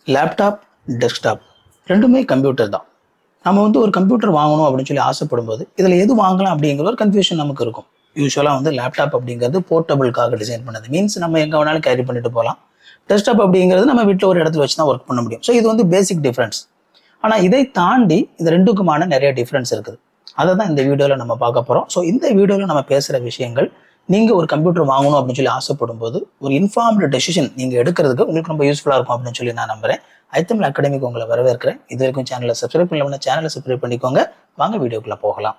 laptop desktop ரெண்டுமே computer தான் நம்ம வந்து ஒரு கம்ப்யூட்டர் வாங்கணும் அப்படின்னு சொல்லி ஆசைப்படும்போது இதில் எது வாங்கலாம் அப்படிங்கிற ஒரு கன்ஃபியூஷன் நமக்கு இருக்கும் யூஸ்வலாக வந்து லேப்டாப் அப்படிங்கிறது போர்ட்டபிளுக்காக டிசைன் பண்ணது மீன்ஸ் நம்ம எங்கே வேணாலும் கேரி பண்ணிட்டு போகலாம் டெஸ்க்டாப் அப்படிங்கிறது நம்ம வீட்டில் ஒரு இடத்துல வச்சு தான் ஒர்க் பண்ண முடியும் ஸோ இது வந்து பேசிக் டிஃப்ரென்ஸ் ஆனால் இதை தாண்டி இந்த ரெண்டுக்குமான நிறைய டிஃப்ரென்ஸ் இருக்குது அதை தான் இந்த வீடியோவில் நம்ம பார்க்க போகிறோம் ஸோ இந்த வீடியோவில் நம்ம பேசுகிற விஷயங்கள் நீங்கள் ஒரு கம்ப்யூட்டர் வாங்கணும் அப்படின்னு சொல்லி ஆசைப்படும் போது ஒரு இன்ஃபார்ம்டு டெசிஷன் நீங்கள் எடுக்கிறதுக்கு உங்களுக்கு ரொம்ப யூஸ்ஃபுல்லாக இருக்கும் அப்படின்னு சொல்லி நான் நம்புறேன் ஐத்தமிழ் அகாடமிக்கு உங்களை வரவேற்கிறேன் இது வரைக்கும் சேனலை சப்ஸ்கிரைப் பண்ணலன்னா சேனலை சப்ஸ்கிரைப் பண்ணிக்கோங்க வாங்க வீடியோக்குள்ளே போகலாம்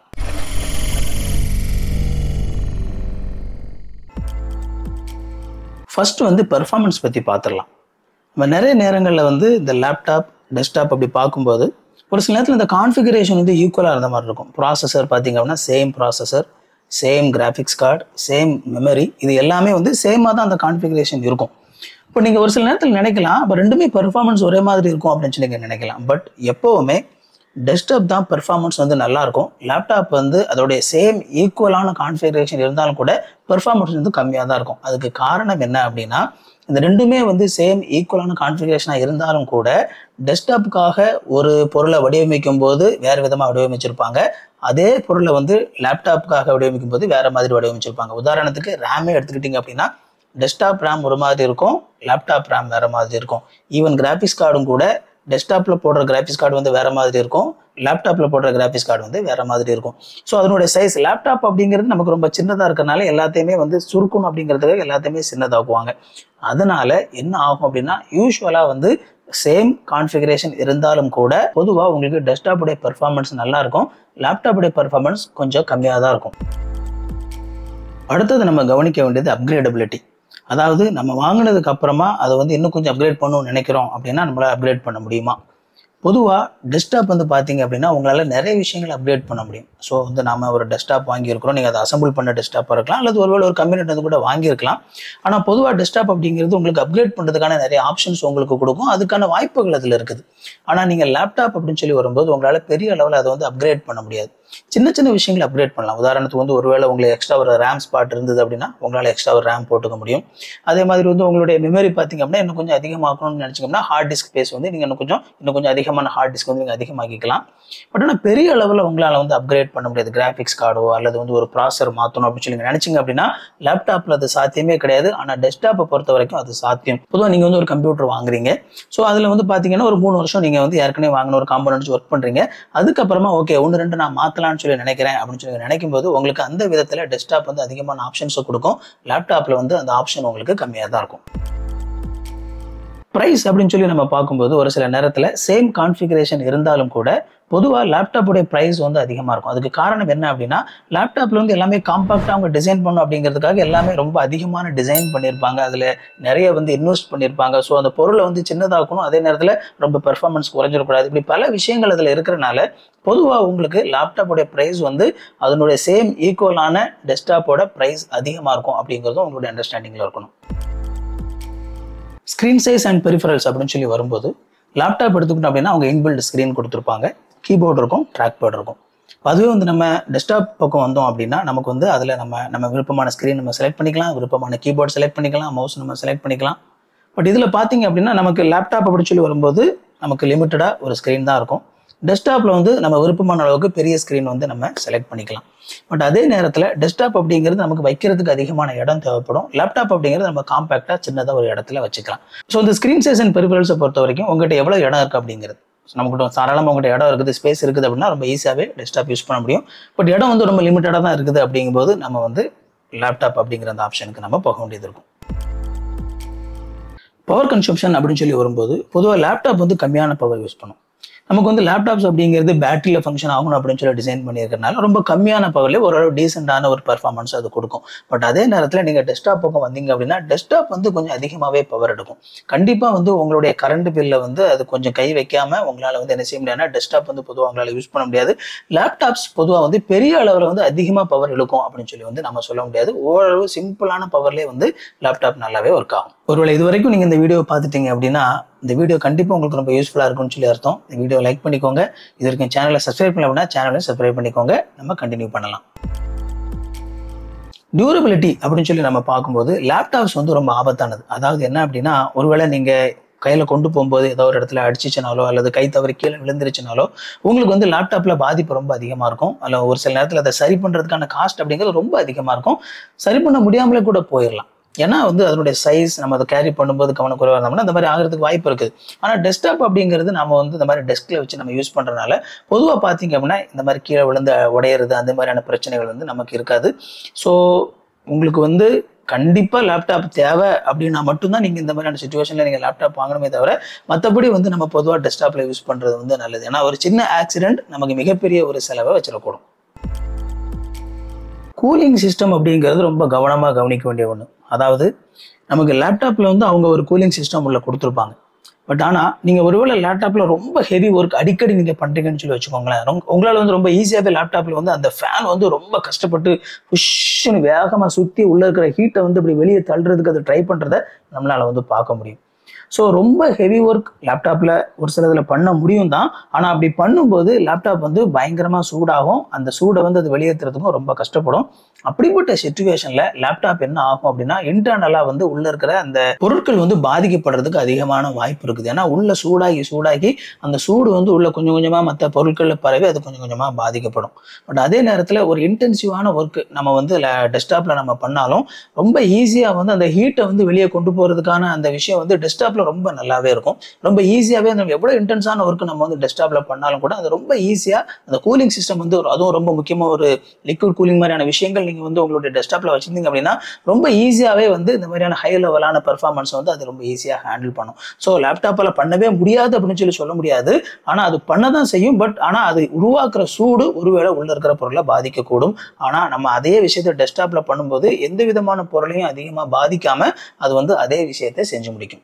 ஃபர்ஸ்ட் வந்து பெர்ஃபார்மன்ஸ் பற்றி பார்த்துடலாம் நம்ம நிறைய நேரங்களில் வந்து இந்த லேப்டாப் டெஸ்க்டாப் அப்படி பார்க்கும்போது ஒரு சில நேரத்தில் இந்த கான்ஃபிகரேஷன் வந்து ஈக்குவலாக இருந்த மாதிரி இருக்கும் ப்ராசஸர் பார்த்தீங்க அப்படின்னா same processor same graphics card same memory இது எல்லாமே வந்து சேமாக தான் அந்த கான்ஃபிகரேஷன் இருக்கும் இப்போ நீங்கள் ஒரு சில நேரத்தில் நினைக்கலாம் அப்போ ரெண்டுமே பெர்ஃபார்மன்ஸ் ஒரே மாதிரி இருக்கும் அப்படின்னு சொல்லி நீங்கள் நினைக்கலாம் பட் எப்போவுமே டெஸ்க்டாப் தான் பெர்ஃபார்மன்ஸ் வந்து நல்லா இருக்கும் லேப்டாப் வந்து அதோடைய சேம் ஈக்குவலான கான்ஃபிகரேஷன் இருந்தாலும் கூட பெர்ஃபார்மன்ஸ் வந்து கம்மியாக தான் இருக்கும் அதுக்கு காரணம் என்ன அப்படின்னா இந்த ரெண்டுமே வந்து சேம் ஈக்குவலான கான்ஃபிகரேஷனாக இருந்தாலும் கூட டெஸ்க்டாப்புக்காக ஒரு பொருளை வடிவமைக்கும் போது வேறு விதமாக வடிவமைச்சிருப்பாங்க அதே பொருளை வந்து லேப்டாப்புக்காக வடிவமைக்கும் போது வேற மாதிரி வடிவமைச்சிருப்பாங்க உதாரணத்துக்கு ரேமே எடுத்துக்கிட்டிங்க அப்படின்னா டெஸ்க்டாப் ரேம் ஒரு மாதிரி இருக்கும் லேப்டாப் ரேம் வேற மாதிரி இருக்கும் ஈவன் கிராஃபிக்ஸ் கார்டும் கூட டெஸ்க்டாப்பில் போடுற கிராஃபிக்ஸ் கார்டு வந்து வேற மாதிரி இருக்கும் லேப்டாப்பில் போடுற கிராஃபிக்ஸ் கார்டு வந்து வேற மாதிரி இருக்கும் ஸோ அதனுடைய சைஸ் லேப்டாப் அப்படிங்கிறது நமக்கு ரொம்ப சின்னதாக இருக்கறனால எல்லாத்தையுமே வந்து சுருக்கணும் அப்படிங்கிறதுக்காக எல்லாத்தையுமே சின்னதாக்குவாங்க அதனால என்ன ஆகும் அப்படின்னா யூஸ்வலாக வந்து சேம் கான்ஃபிகரேஷன் இருந்தாலும் கூட பொதுவாக உங்களுக்கு டெஸ்க்டாப்புடைய பெர்ஃபார்மன்ஸ் நல்லா இருக்கும் லேப்டாப்புடைய பெர்ஃபார்மன்ஸ் கொஞ்சம் கம்மியாக தான் இருக்கும் அடுத்தது நம்ம கவனிக்க வேண்டியது அப்கிரேடபிலிட்டி அதாவது நம்ம வாங்கினதுக்கு அப்புறமா அதை வந்து இன்னும் கொஞ்சம் அப்கிரேட் பண்ணணும்னு நினைக்கிறோம் அப்படின்னா நம்மளால அப்கிரேட் பண்ண முடியுமா பொதுவாக டெஸ்க்டாப் வந்து பார்த்தீங்க அப்படின்னா உங்களால் நிறைய விஷயங்கள் அப்டேட் பண்ண முடியும் ஸோ வந்து நாம ஒரு டெஸ்க்டாப் வாங்கியிருக்கிறோம் நீங்கள் அதை அசம்பிள் பண்ண டெஸ்க்டாப்பாக இருக்கலாம் அல்லது ஒருவேளை ஒரு கம்யூனிட்டி வந்து கூட வாங்கியிருக்கலாம் ஆனால் பொதுவாக டெஸ்க்டாப் அப்படிங்கிறது உங்களுக்கு அப்கிரேட் பண்ணுறதுக்கான நிறைய ஆப்ஷன்ஸ் உங்களுக்கு கொடுக்கும் அதுக்கான வாய்ப்புகள் அதில் இருக்குது ஆனால் நீங்கள் லேப்டாப் அப்படின்னு சொல்லி வரும்போது உங்களால் பெரிய அளவில் அதை வந்து அப்கிரேட் பண்ண முடியாது சின்ன சின்ன விஷயங்களை அப்கிரேட் பண்ணலாம் உதாரணத்துக்கு வந்து ஒருவேளை உங்களுக்கு எக்ஸ்ட்ரா ஒரு ரேம் ஸ்பாட் இருந்தது அப்படின்னா உங்களால் எக்ஸ்ட்ரா ஒரு ரேம் போட்டுக்க முடியும் அதே மாதிரி வந்து உங்களுடைய மெமரி பார்த்தீங்க அப்படின்னா இன்னும் கொஞ்சம் அதிகமாக்கணும்னு நினச்சிங்கன்னா ஹார்ட் டிஸ்க் பேஸ் வந்து நீங்கள் இன்னும் கொஞ்சம் இன்னும் கொஞ்சம் அதிகமான ஹார்ட் டிஸ்க் வந்து நீங்கள் அதிகமாக்கிக்கலாம் பட் ஆனால் பெரிய அளவில் உங்களால் வந்து அப்கிரேட் பண்ண முடியாது கிராஃபிக்ஸ் கார்டோ அல்லது வந்து ஒரு ப்ராசர் மாற்றணும் அப்படின்னு சொல்லி நினச்சிங்க அப்படின்னா லேப்டாப்பில் அது சாத்தியமே கிடையாது ஆனால் டெஸ்க்டாப்பை பொறுத்த வரைக்கும் அது சாத்தியம் பொதுவாக நீங்கள் வந்து ஒரு கம்ப்யூட்டர் வாங்குறீங்க ஸோ அதில் வந்து பார்த்தீங்கன்னா ஒரு மூணு வருஷம் நீங்கள் வந்து ஏற்கனவே வாங்கின ஒரு காம்பனன்ட்ஸ் ஒர்க் பண்ணுறீங்க அதுக்கப்புறமா ஓகே ஒன்று ரெண்டு நான் மாற்றலாம்னு சொல்லி நினைக்கிறேன் அப்படின்னு சொல்லி நினைக்கும் போது உங்களுக்கு அந்த விதத்தில் டெஸ்க்டாப் வந்து அதிகமான ஆப்ஷன்ஸை கொடுக்கும் லேப்டாப்பில் வந்து அந்த ஆப்ஷன் உங்களுக்கு கம்மியாக தான் இருக்கும் ப்ரைஸ் அப்படின்னு சொல்லி நம்ம பார்க்கும்போது ஒரு சில நேரத்தில் சேம் கான்ஃபிகரேஷன் இருந்தாலும் கூட பொதுவாக லேப்டாப்புடைய ப்ரைஸ் வந்து அதிகமாக இருக்கும் அதுக்கு காரணம் என்ன அப்படின்னா லேப்டாப்பில் வந்து எல்லாமே காம்பாக்டாக அவங்க டிசைன் பண்ணும் அப்படிங்கிறதுக்காக எல்லாமே ரொம்ப அதிகமான டிசைன் பண்ணியிருப்பாங்க அதில் நிறைய வந்து இன்வெஸ்ட் பண்ணியிருப்பாங்க ஸோ அந்த பொருளை வந்து சின்னதாக்கணும் அதே நேரத்தில் ரொம்ப பெர்ஃபார்மன்ஸ் குறைஞ்சிடக்கூடாது இப்படி பல விஷயங்கள் அதில் இருக்கிறனால பொதுவாக உங்களுக்கு லேப்டாப்போடைய ப்ரைஸ் வந்து அதனுடைய சேம் ஈக்குவலான டெஸ்க்டாப்போட ப்ரைஸ் அதிகமாக இருக்கும் அப்படிங்கிறதும் உங்களுடைய அண்டர்ஸ்டாண்டிங்கில் இருக்கணும் ஸ்க்ரீன் சைஸ் அண்ட் பெரிஃபரல்ஸ் அப்படின்னு சொல்லி வரும்போது லேப்டாப் எடுத்துக்கிட்டோம் அப்படின்னா அவங்க இன்பில்ட் ஸ்க்ரீன் கொடுத்துருப்பாங்க கீபோர்டு இருக்கும் ட்ராக் பேட் இருக்கும் அதுவே வந்து நம்ம டெஸ்க்டாப் பக்கம் வந்தோம் அப்படின்னா நமக்கு வந்து அதில் நம்ம நம்ம விருப்பமான ஸ்க்ரீன் நம்ம செலக்ட் பண்ணிக்கலாம் விருப்பமான கீபோர்டு செலக்ட் பண்ணிக்கலாம் மவுஸ் நம்ம செலக்ட் பண்ணிக்கலாம் பட் இதில் பார்த்தீங்க அப்படின்னா நமக்கு லேப்டாப் அப்படி சொல்லி வரும்போது நமக்கு லிமிட்டடாக ஒரு ஸ்க்ரீன் தான் இருக்கும் டெஸ்க்டாப்பில் வந்து நம்ம விருப்பமான அளவுக்கு பெரிய ஸ்க்ரீன் வந்து நம்ம செலக்ட் பண்ணிக்கலாம் பட் அதே நேரத்தில் டெஸ்க்டாப் அப்படிங்கிறது நமக்கு வைக்கிறதுக்கு அதிகமான இடம் தேவைப்படும் லேப்டாப் அப்படிங்கிறது நம்ம காம்பேக்டாக சின்னதாக ஒரு இடத்துல வச்சுக்கலாம் ஸோ இந்த ஸ்க்ரீன் சைஸ் அண்ட் பெரிஃபரல்ஸை பொறுத்த வரைக்கும் உங்கள்கிட்ட எவ்வளோ இடம் இருக்குது அப்படிங்கிறது நம்மகிட்ட தாராளமாக உங்கள்கிட்ட இடம் இருக்குது ஸ்பேஸ் இருக்குது அப்படின்னா ரொம்ப ஈஸியாகவே டெஸ்க்டாப் யூஸ் பண்ண முடியும் பட் இடம் வந்து ரொம்ப லிமிட்டடாக தான் இருக்குது அப்படிங்கும்போது நம்ம வந்து லேப்டாப் அப்படிங்கிற அந்த ஆப்ஷனுக்கு நம்ம போக வேண்டியது இருக்கும் பவர் கன்சம்ஷன் அப்படின்னு சொல்லி வரும்போது பொதுவாக லேப்டாப் வந்து கம்மியான பவர் யூஸ் பண்ணும் நமக்கு வந்து லேப்டாப்ஸ் அப்படிங்கிறது பேட்டரியில் ஃபங்க்ஷன் ஆகணும் அப்படின்னு சொல்லி டிசைன் பண்ணியிருக்கனால ரொம்ப கம்மியான பவர்லேயே ஓரளவு டீசெண்டான ஒரு பர்ஃபார்மன்ஸ் அது கொடுக்கும் பட் அதே நேரத்தில் நீங்கள் டெஸ்க்டாப் பக்கம் வந்தீங்க அப்படின்னா டெஸ்க்டாப் வந்து கொஞ்சம் அதிகமாகவே பவர் எடுக்கும் கண்டிப்பாக வந்து உங்களுடைய கரண்ட் பில்லை வந்து அது கொஞ்சம் கை வைக்காம உங்களால் வந்து என்ன செய்ய முடியாதுன்னா டெஸ்க்டாப் வந்து பொதுவாக உங்களால் யூஸ் பண்ண முடியாது லேப்டாப்ஸ் பொதுவாக வந்து பெரிய அளவில் வந்து அதிகமாக பவர் இழுக்கும் அப்படின்னு சொல்லி வந்து நம்ம சொல்ல முடியாது ஓரளவு சிம்பிளான பவர்லேயே வந்து லேப்டாப் நல்லாவே ஒர்க் ஆகும் ஒருவேளை இது வரைக்கும் நீங்கள் இந்த வீடியோ பார்த்துட்டீங்க அப்படின்னா இந்த வீடியோ கண்டிப்பாக உங்களுக்கு ரொம்ப யூஸ்ஃபுல்லாக இருக்கும்னு சொல்லி அர்த்தம் இந்த வீடியோ லைக் பண்ணிக்கோங்க இது வரைக்கும் சேனலை சப்ஸ்கிரைப் பண்ணல அப்படின்னா சேனலை சப்ஸ்கிரைப் பண்ணிக்கோங்க நம்ம கண்டினியூ பண்ணலாம் டியூரபிலிட்டி அப்படின்னு சொல்லி நம்ம பார்க்கும்போது லேப்டாப்ஸ் வந்து ரொம்ப ஆபத்தானது அதாவது என்ன அப்படின்னா ஒருவேளை நீங்கள் கையில் கொண்டு போகும்போது ஏதோ ஒரு இடத்துல அடிச்சிச்சுனாலோ அல்லது கை தவறி கீழே விழுந்துருச்சுனாலோ உங்களுக்கு வந்து லேப்டாப்பில் பாதிப்பு ரொம்ப அதிகமாக இருக்கும் அதில் ஒரு சில நேரத்தில் அதை சரி பண்ணுறதுக்கான காஸ்ட் அப்படிங்கிறது ரொம்ப அதிகமாக இருக்கும் சரி பண்ண முடியாமலே கூட போயிடலாம் ஏன்னா வந்து அதனுடைய சைஸ் நம்ம அதை கேரி பண்ணும்போது கவனக்குறைவாக இருந்தோம்னா அந்த மாதிரி ஆகிறதுக்கு வாய்ப்பு இருக்குது ஆனால் டெஸ்க்டாப் அப்படிங்கிறது நம்ம வந்து இந்த மாதிரி டெஸ்கில் வச்சு நம்ம யூஸ் பண்ணுறதுனால பொதுவாக பார்த்தீங்க அப்படின்னா இந்த மாதிரி கீழே விழுந்து உடையிறது அந்த மாதிரியான பிரச்சனைகள் வந்து நமக்கு இருக்காது ஸோ உங்களுக்கு வந்து கண்டிப்பாக லேப்டாப் தேவை அப்படின்னா மட்டும்தான் நீங்கள் இந்த மாதிரியான சுச்சுவேஷனில் நீங்கள் லேப்டாப் வாங்கணுமே தவிர மற்றபடி வந்து நம்ம பொதுவாக டெஸ்க்டாப்பில் யூஸ் பண்ணுறது வந்து நல்லது ஏன்னா ஒரு சின்ன ஆக்சிடென்ட் நமக்கு மிகப்பெரிய ஒரு செலவை வச்சிடக்கூடும் கூலிங் சிஸ்டம் அப்படிங்கிறது ரொம்ப கவனமாக கவனிக்க வேண்டிய ஒன்று அதாவது நமக்கு லேப்டாப்பில் வந்து அவங்க ஒரு கூலிங் சிஸ்டம் உள்ள கொடுத்துருப்பாங்க பட் ஆனால் நீங்கள் ஒருவேளை லேப்டாப்பில் ரொம்ப ஹெவி ஒர்க் அடிக்கடி நீங்கள் பண்ணுறீங்கன்னு சொல்லி வச்சுக்கோங்களேன் ரொம்ப உங்களால் வந்து ரொம்ப ஈஸியாகவே லேப்டாப்பில் வந்து அந்த ஃபேன் வந்து ரொம்ப கஷ்டப்பட்டு புஷ்ஷுன்னு வேகமாக சுற்றி உள்ளே இருக்கிற ஹீட்டை வந்து இப்படி வெளியே தள்ளுறதுக்கு அதை ட்ரை பண்ணுறத நம்மளால் வந்து பார்க்க முடியும் ஸோ ரொம்ப ஹெவி ஒர்க் லேப்டாப்பில் ஒரு சில இதில் பண்ண முடியும் தான் ஆனால் அப்படி பண்ணும்போது லேப்டாப் வந்து பயங்கரமாக சூடாகும் அந்த சூடை வந்து அது வெளியேற்றுறதுக்கும் ரொம்ப கஷ்டப்படும் அப்படிப்பட்ட சுச்சுவேஷனில் லேப்டாப் என்ன ஆகும் அப்படின்னா இன்டர்னலாக வந்து உள்ளே இருக்கிற அந்த பொருட்கள் வந்து பாதிக்கப்படுறதுக்கு அதிகமான வாய்ப்பு இருக்குது ஏன்னா உள்ள சூடாகி சூடாகி அந்த சூடு வந்து உள்ள கொஞ்சம் கொஞ்சமாக மற்ற பொருட்களில் பரவி அது கொஞ்சம் கொஞ்சமாக பாதிக்கப்படும் பட் அதே நேரத்தில் ஒரு இன்டென்சிவான ஒர்க் நம்ம வந்து டெஸ்க்டாப்பில் நம்ம பண்ணாலும் ரொம்ப ஈஸியாக வந்து அந்த ஹீட்டை வந்து வெளியே கொண்டு போகிறதுக்கான அந்த விஷயம் வந்து டெஸ்க்டாப்பில் ரொம்ப நல்லாவே இருக்கும் ரொம்ப ஈஸியாகவே நம்ம எவ்வளோ இன்டென்ஸான ஒர்க் நம்ம வந்து டெஸ்க்டாப்பில் பண்ணாலும் கூட அது ரொம்ப ஈஸியாக அந்த கூலிங் சிஸ்டம் வந்து ஒரு அதுவும் ரொம்ப முக்கியமாக ஒரு லிக்விட் கூலிங் மாதிரியான விஷயங்கள் நீங்கள் வந்து உங்களுடைய டெஸ்க்டாப்பில் வச்சிருந்தீங்க அப்படின்னா ரொம்ப ஈஸியாகவே வந்து இந்த மாதிரியான ஹை லெவலான பெர்ஃபார்மன்ஸ் வந்து அது ரொம்ப ஈஸியாக ஹேண்டில் பண்ணும் ஸோ லேப்டாப்பில் பண்ணவே முடியாது அப்படின்னு சொல்லி சொல்ல முடியாது ஆனால் அது பண்ண தான் செய்யும் பட் ஆனால் அது உருவாக்குற சூடு ஒருவேளை உள்ள இருக்கிற பொருளை பாதிக்கக்கூடும் ஆனால் நம்ம அதே விஷயத்தை டெஸ்க்டாப்பில் பண்ணும்போது எந்த விதமான பொருளையும் அதிகமாக பாதிக்காம அது வந்து அதே விஷயத்தை செஞ்சு முடிக்கும்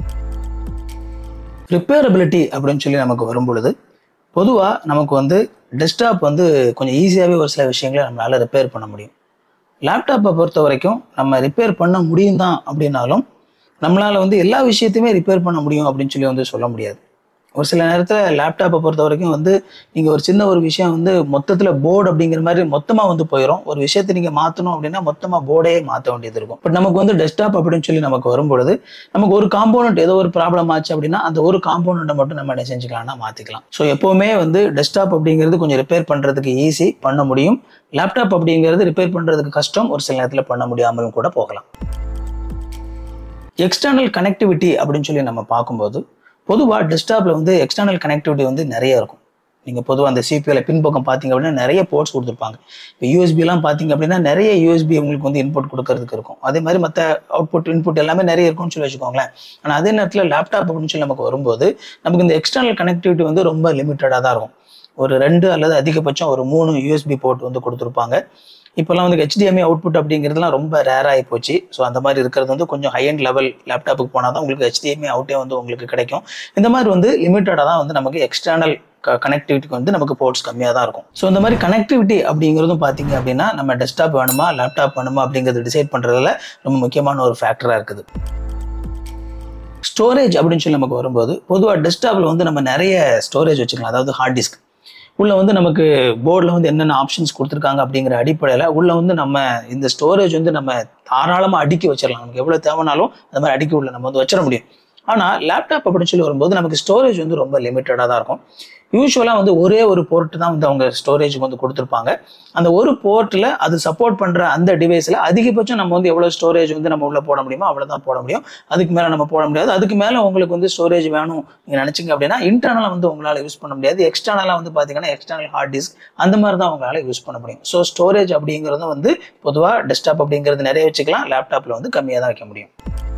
ரிப்பேரபிலிட்டி அப்படின்னு சொல்லி நமக்கு வரும் பொழுது பொதுவாக நமக்கு வந்து டெஸ்க்டாப் வந்து கொஞ்சம் ஈஸியாகவே ஒரு சில விஷயங்களை நம்மளால ரிப்பேர் பண்ண முடியும் லேப்டாப்பை பொறுத்த வரைக்கும் நம்ம ரிப்பேர் பண்ண முடியும் தான் அப்படின்னாலும் நம்மளால வந்து எல்லா விஷயத்தையுமே ரிப்பேர் பண்ண முடியும் அப்படின்னு சொல்லி வந்து சொல்ல முடியாது ஒரு சில நேரத்தில் லேப்டாப்பை பொறுத்த வரைக்கும் வந்து நீங்கள் ஒரு சின்ன ஒரு விஷயம் வந்து மொத்தத்தில் போர்டு அப்படிங்கிற மாதிரி மொத்தமாக வந்து போயிடும் ஒரு விஷயத்தை நீங்கள் மாற்றணும் அப்படின்னா மொத்தமாக போர்டே மாற்ற வேண்டியது இருக்கும் பட் நமக்கு வந்து டெஸ்க்டாப் அப்படின்னு சொல்லி நமக்கு வரும்பொழுது நமக்கு ஒரு காம்போனன்ட் ஏதோ ஒரு ப்ராப்ளம் ஆச்சு அப்படின்னா அந்த ஒரு காம்போனண்ட்டை மட்டும் நம்ம என்ன செஞ்சுக்கலாம்னா மாற்றிக்கலாம் ஸோ எப்போவுமே வந்து டெஸ்க்டாப் அப்படிங்கிறது கொஞ்சம் ரிப்பேர் பண்ணுறதுக்கு ஈஸி பண்ண முடியும் லேப்டாப் அப்படிங்கிறது ரிப்பேர் பண்ணுறதுக்கு கஷ்டம் ஒரு சில நேரத்தில் பண்ண முடியாமலும் கூட போகலாம் எக்ஸ்டர்னல் கனெக்டிவிட்டி அப்படின்னு சொல்லி நம்ம பார்க்கும்போது பொதுவாக டெஸ்க்டாப்பில் வந்து எக்ஸ்டர்னல் கனெக்டிவிட்டி வந்து நிறைய இருக்கும் நீங்கள் பொதுவாக அந்த சிபியில் பின்பக்கம் பார்த்தீங்க அப்படின்னா நிறைய போர்ட்ஸ் கொடுத்துருப்பாங்க இப்போ யூஎஸ்பிலாம் பார்த்தீங்க அப்படின்னா நிறைய யூஎஸ்பி உங்களுக்கு வந்து இன்புட் கொடுக்கறதுக்கு இருக்கும் அதே மாதிரி மற்ற அவுட்புட் இன்புட் எல்லாமே நிறைய இருக்கும்னு சொல்லி வச்சுக்கோங்களேன் ஆனால் அதே நேரத்தில் லேப்டாப் அப்படின்னு சொல்லி நமக்கு வரும்போது நமக்கு இந்த எக்ஸ்டர்னல் கனெக்டிவிட்டி வந்து ரொம்ப லிமிட்டடாக தான் இருக்கும் ஒரு ரெண்டு அல்லது அதிகபட்சம் ஒரு மூணு யூஎஸ்பி போர்ட் வந்து கொடுத்துருப்பாங்க இப்போல்லாம் வந்து ஹெச்டிஎம்ஐ அவுட்புட் அப்படிங்கிறதுலாம் ரொம்ப ரேர் ஆகி போச்சு ஸோ அந்த மாதிரி இருக்கிறது வந்து கொஞ்சம் ஹை அண்ட் லெவல் லேப்டாப்புக்கு போனால் தான் உங்களுக்கு ஹெச்டிஎம்ஐ அவுட்டே வந்து உங்களுக்கு கிடைக்கும் இந்த மாதிரி வந்து லிமிட்டடாக தான் வந்து நமக்கு எக்ஸ்டர்னல் கனெக்டிவிட்டிக்கு வந்து நமக்கு போர்ட்ஸ் கம்மியாக தான் இருக்கும் ஸோ இந்த மாதிரி கனெக்டிவிட்டி அப்படிங்கிறதும் பார்த்தீங்க அப்படின்னா நம்ம டெஸ்க்டாப் வேணுமா லேப்டாப் வேணுமா அப்படிங்கிறது டிசைட் பண்ணுறதுல ரொம்ப முக்கியமான ஒரு ஃபேக்டராக இருக்குது ஸ்டோரேஜ் அப்படின்னு சொல்லி நமக்கு வரும்போது பொதுவாக டெஸ்க்டாப்பில் வந்து நம்ம நிறைய ஸ்டோரேஜ் வச்சுக்கலாம் அதாவது ஹார்ட் டிஸ்க் உள்ள வந்து நமக்கு போர்டில் வந்து என்னென்ன ஆப்ஷன்ஸ் கொடுத்துருக்காங்க அப்படிங்கிற அடிப்படையில் உள்ள வந்து நம்ம இந்த ஸ்டோரேஜ் வந்து நம்ம தாராளமாக அடுக்கி வச்சிடலாம் நமக்கு எவ்வளோ தேவைனாலும் அந்த மாதிரி அடுக்கி உள்ள நம்ம வந்து வச்சிட முடியும் ஆனால் லேப்டாப் அப்படின்னு சொல்லி வரும்போது நமக்கு ஸ்டோரேஜ் வந்து ரொம்ப லிமிட்டடாக தான் இருக்கும் யூஸ்வலாக வந்து ஒரே ஒரு போர்ட் தான் வந்து அவங்க ஸ்டோரேஜுக்கு வந்து கொடுத்துருப்பாங்க அந்த ஒரு போர்ட்டில் அது சப்போர்ட் பண்ணுற அந்த டிவைஸில் அதிகபட்சம் நம்ம வந்து எவ்வளோ ஸ்டோரேஜ் வந்து நம்ம உள்ளே போட முடியுமோ அவ்வளோ தான் போட முடியும் அதுக்கு மேலே நம்ம போட முடியாது அதுக்கு மேலே உங்களுக்கு வந்து ஸ்டோரேஜ் வேணும் நீங்கள் நினச்சிங்க அப்படின்னா இன்டர்னலாக வந்து உங்களால் யூஸ் பண்ண முடியாது எக்ஸ்டர்னலாக வந்து பார்த்தீங்கன்னா எக்ஸ்டர்னல் ஹார்ட் டிஸ்க் அந்த மாதிரி தான் உங்களால் யூஸ் பண்ண முடியும் ஸோ ஸ்டோரேஜ் அப்படிங்கிறதும் வந்து பொதுவாக டெஸ்க்டாப் அப்படிங்கிறது நிறைய வச்சுக்கலாம் லேப்டாப்பில் வந்து கம்மியாக தான் வைக்க முடியும்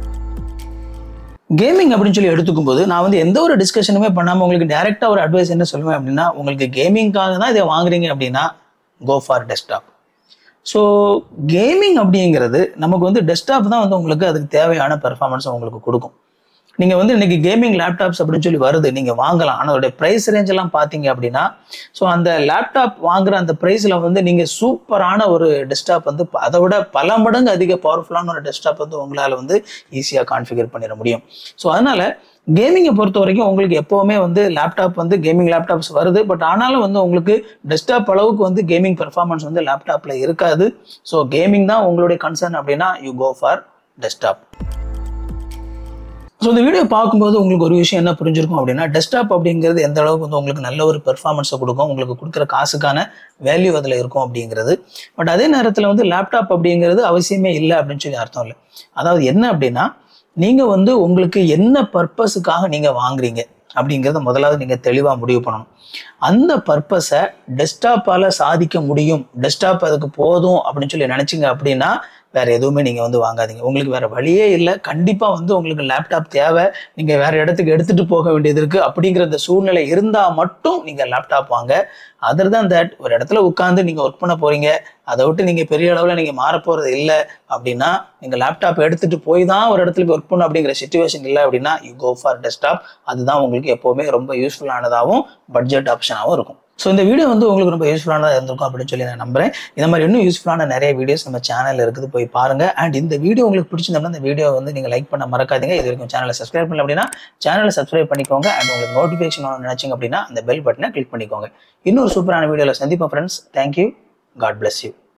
கேமிங் அப்படின்னு சொல்லி எடுத்துக்கும் போது நான் வந்து எந்த ஒரு டிஸ்கஷனுமே பண்ணாமல் உங்களுக்கு டேரெக்டாக ஒரு அட்வைஸ் என்ன சொல்லுவேன் அப்படின்னா உங்களுக்கு கேமிங்காக தான் இதை வாங்குறீங்க அப்படின்னா go for desktop so gaming அப்படிங்கிறது நமக்கு வந்து டெஸ்க்டாப் தான் வந்து உங்களுக்கு அதுக்கு தேவையான பெர்ஃபார்மன்ஸ் உங்களுக்கு கொடுக்கும் நீங்கள் வந்து இன்னைக்கு கேமிங் லேப்டாப்ஸ் அப்படின்னு சொல்லி வருது நீங்கள் வாங்கலாம் ஆனால் அதோடைய ப்ரைஸ் ரேஞ்ச் எல்லாம் பார்த்தீங்க அப்படின்னா ஸோ அந்த லேப்டாப் வாங்குற அந்த ப்ரைஸில் வந்து நீங்கள் சூப்பரான ஒரு டெஸ்க்டாப் வந்து ப- அதை விட பல மடங்கு அதிக பவர்ஃபுல்லான ஒரு டெஸ்க்டாப் வந்து உங்களால் வந்து ஈஸியாக கான்ஃபிகர் பண்ணிட முடியும் ஸோ அதனால கேமிங்கை பொறுத்த வரைக்கும் உங்களுக்கு எப்போவுமே வந்து லேப்டாப் வந்து கேமிங் லேப்டாப்ஸ் வருது பட் ஆனாலும் வந்து உங்களுக்கு டெஸ்க்டாப் அளவுக்கு வந்து கேமிங் பெர்ஃபார்மன்ஸ் வந்து லேப்டாப்பில் இருக்காது ஸோ கேமிங் தான் உங்களுடைய கன்சர்ன் அப்படின்னா you go for desktop so இந்த வீடியோ பார்க்கும்போது உங்களுக்கு ஒரு விஷயம் என்ன புரிஞ்சிருக்கும் அப்படின்னா டெஸ்க்டாப் அப்படிங்கிறது எந்த அளவுக்கு வந்து உங்களுக்கு நல்ல ஒரு பெர்ஃபார்மன்ஸை கொடுக்கும் உங்களுக்கு கொடுக்குற காசுக்கான வேல்யூ அதில் இருக்கும் அப்படிங்கிறது பட் அதே நேரத்தில் வந்து லேப்டாப் அப்படிங்கிறது அவசியமே இல்லை அப்படின்னு சொல்லி அர்த்தம் இல்லை அதாவது என்ன அப்படின்னா நீங்கள் வந்து உங்களுக்கு என்ன பர்பஸுக்காக நீங்கள் வாங்குறீங்க அப்படிங்கிறத முதலாவது நீங்கள் தெளிவாக முடிவு பண்ணணும் அந்த பர்பஸை டெஸ்க்டாப்பால் சாதிக்க முடியும் டெஸ்க்டாப் அதுக்கு போதும் அப்படின்னு சொல்லி நினச்சிங்க அப்படின்னா வேற எதுவுமே நீங்கள் வந்து வாங்காதீங்க உங்களுக்கு வேற வழியே இல்லை கண்டிப்பாக வந்து உங்களுக்கு லேப்டாப் தேவை நீங்கள் வேற இடத்துக்கு எடுத்துகிட்டு போக வேண்டியது இருக்குது அப்படிங்கிற இந்த சூழ்நிலை இருந்தால் மட்டும் நீங்கள் லேப்டாப் வாங்க அதர் தான் தட் ஒரு இடத்துல உட்காந்து நீங்கள் ஒர்க் பண்ண போகிறீங்க அதை விட்டு நீங்கள் பெரிய அளவில் நீங்கள் மாற போகிறது இல்லை அப்படின்னா நீங்கள் லேப்டாப் எடுத்துகிட்டு போய் தான் ஒரு இடத்துல ஒர்க் பண்ணணும் அப்படிங்கிற சுச்சுவேஷன் இல்லை அப்படின்னா யூ கோ ஃபார் டெஸ்க்டாப் அதுதான் உங்களுக்கு எப்போவுமே ரொம்ப யூஸ்ஃபுல்லானதாகவும் பட்ஜெட் ஆப்ஷனாகவும் இருக்கும் ஸோ இந்த வீடியோ வந்து உங்களுக்கு ரொம்ப யூஸ்ஃபுல்லானதாக இருந்திருக்கும் அப்படின்னு சொல்லி நான் நம்புறேன் இந்த மாதிரி இன்னும் யூஸ்ஃபுல்லான நிறைய வீடியோஸ் நம்ம சேனலில் இருக்குது போய் பாருங்க அண்ட் இந்த வீடியோ உங்களுக்கு பிடிச்சிருந்தோம்னா இந்த வீடியோ வந்து நீங்கள் லைக் பண்ண மறக்காதீங்க இது வரைக்கும் சேனலை சப்ஸ்கிரைப் பண்ணல அப்படின்னா சேனலை சப்ஸ்கிரைப் பண்ணிக்கோங்க அண்ட் உங்களுக்கு நோட்டிஃபிகேஷன் நினைச்சிங்க அப்படின்னா அந்த பெல் பட்டனை கிளிக் பண்ணிக்கோங்க இன்னொரு சூப்பரான வீடியோவில் சந்திப்போம் friends thank you god bless you